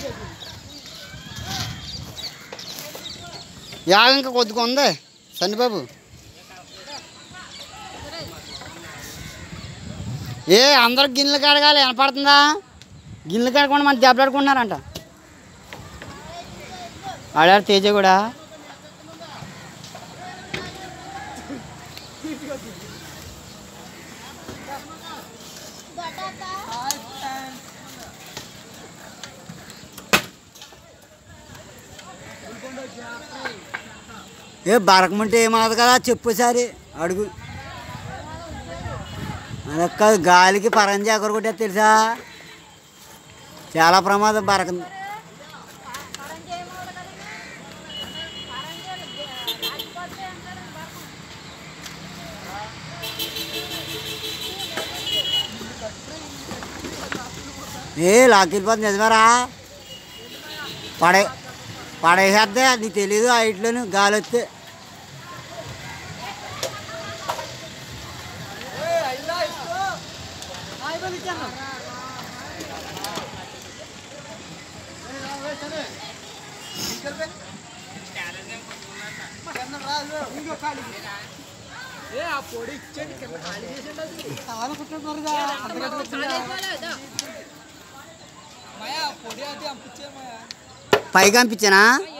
యాగ ఇంకా కొద్దిగా ఉంది సన్నిబాబు ఏ అందరు గిన్నెలు కడగాలి వినపడుతుందా గిన్నెలు కడగకుండా మన దెబ్బలాడుకుంటున్నారంట ఆడాడు తేజ కూడా ఏ బరకమంటే ఏమన్నది కదా చెప్పు సారి అడుగు అదొక్క గాలికి పరంజి ఎక్కడ కొట్టే తెలుసా చాలా ప్రమాదం బరకంది ఏ లాక్కెళ్ళిపోతుంది నిజమేరా పడే పడేసేద్దే నీకు తెలీదు ఆ ఇంట్లోని గాలి వస్తే పైకి పంపించానా